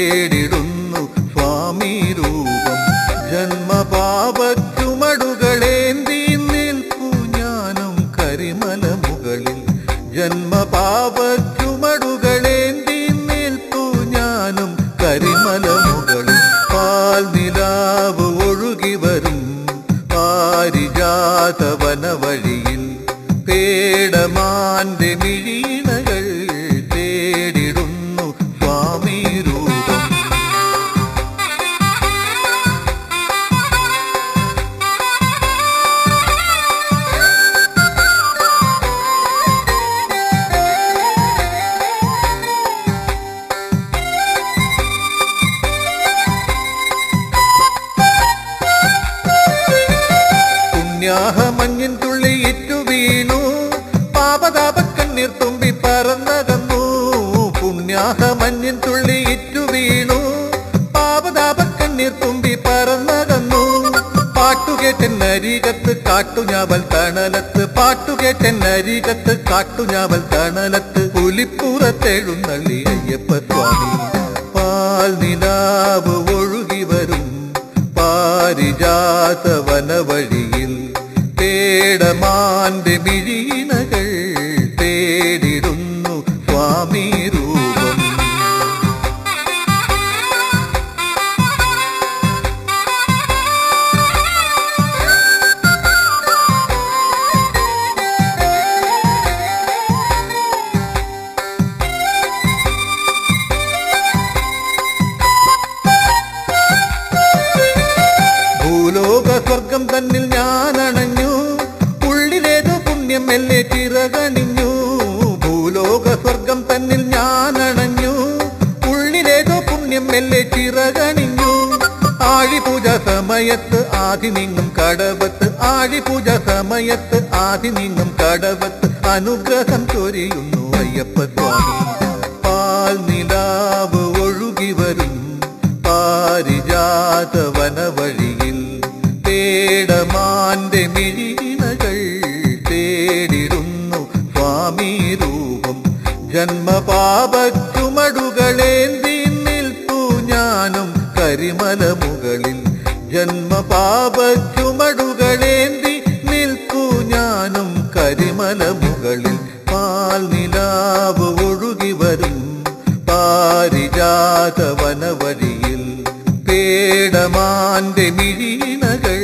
തേടിടുന്നു സ്വാമി രൂപം ജന്മപാപച്ചുമടുകളേന്തി നിൽപ്പു ഞാനും കരിമല മുകളിൽ ജന്മപാപച്ചുമടുകളേന്തി നിൽപ്പു ഞാനും കരിമല മുകളിൽ പാൽ നിലാവ് ഒഴുകി വരും പാരിജാത വനവഴിയിൽ പേടമാന്റെ മിഴീണകൾ തേടിടുന്നു സ്വാമി രൂപം പുണ്യാഹ മഞ്ഞിൻ തുള്ളി ഇറ്റു വീണു പാപതാപക്കണ്ണീർ തുമ്പി പറന്നകന്നു പുണ്യാഹ മഞ്ഞിൻ തുള്ളി ഇറ്റു വീണു പാപതാപക്കണ്ണീർ തുമ്പി പറന്നകന്നു പാട്ടുകേറ്റൻ അരികത്ത് കാട്ടുഞാവൽ തണലത്ത് പാട്ടുകേറ്റൻ അരികത്ത് കാട്ടുഞാവൽ തണലത്ത് പുലിപ്പുറത്തെഴുന്നള്ളി അയ്യപ്പ സ്വാമി പാൽ നിലാവ് ഒഴുകി വരും പാരിജാത വനവഴിയിൽ തേടമാന്റെ മിഴീണകൾ തേടിടുന്നു സ്വാമി രൂപം ഭൂലോക സ്വർഗം തന്നിൽ ഞാൻ അണഞ്ഞു ഉള്ളിലേതു പുണ്യം മെല്ലെ ചിറകണിഞ്ഞു ഭൂലോക സ്വർഗം തന്നിൽ ഞാൻ അണഞ്ഞു ഉള്ളിലേതു പുണ്യം മെല്ലെ ചിറകണിഞ്ഞു ആഴിപൂജ സമയത്ത് ആദി നീങ്ങും കടവത്ത് ആഴിപൂജ സമയത്ത് ആദി നീങ്ങും കടവത്ത് അനുഗ്രഹം ചൊരിയുന്നു അയ്യപ്പ സ്വാമി പാൽ നിലാവ് ഒഴുകി വരും പാരിജാത വനവഴിയിൽ തേടമാന്റെ മിഴീണകൾ തേടിടുന്നു സ്വാമി രൂപം ജന്മപാപച്ചുമടുകളേന്തി നിൽപ്പു ഞാനും കരിമല മുകളിൽ ജന്മപാപച്ചുമടുകളേന്തി നിൽപ്പു ഞാനും കരിമല മുകളിൽ പാൽ നിലാവ് ഒഴുകി വരും പാരിജാത വനവഴിയിൽ പേടമാന്റെ മിഴീണകൾ